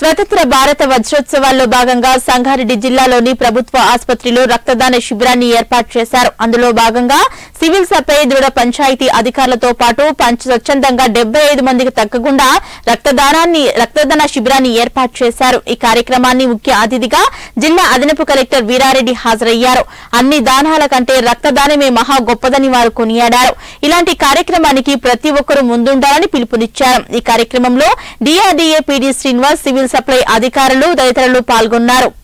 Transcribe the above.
స్వతంత్ర భారత వజ్రోత్సవాల్లో భాగంగా సంగారెడ్డి జిల్లాలోని ప్రభుత్వ ఆసుపత్రిలో రక్తదాన శిబిరాన్ని ఏర్పాటు చేశారు అందులో భాగంగా సివిల్ సప్లై దృఢ పంచాయతీ అధికారులతో పాటు పంచ స్వచ్ఛందంగా డెబ్బై ఐదు మందికి తగ్గకుండా రక్తదానాన్ని రక్తదాన శిబిరాన్ని ఏర్పాటు చేశారు ఈ కార్యక్రమాన్ని ముఖ్య అతిథిగా జిల్లా అదనపు కలెక్టర్ వీరారెడ్డి హాజరయ్యారు అన్ని దానాల కంటే రక్తదానమే మహా గొప్పదని వారు కొనియాడారు ఇలాంటి కార్యక్రమానికి ప్రతి ఒక్కరూ ముందుండాలని పిలుపునిచ్చారు ఈ కార్యక్రమంలో DRDA PD Srinivas civil supply అధికారులు తదితరులు పాల్గొన్నారు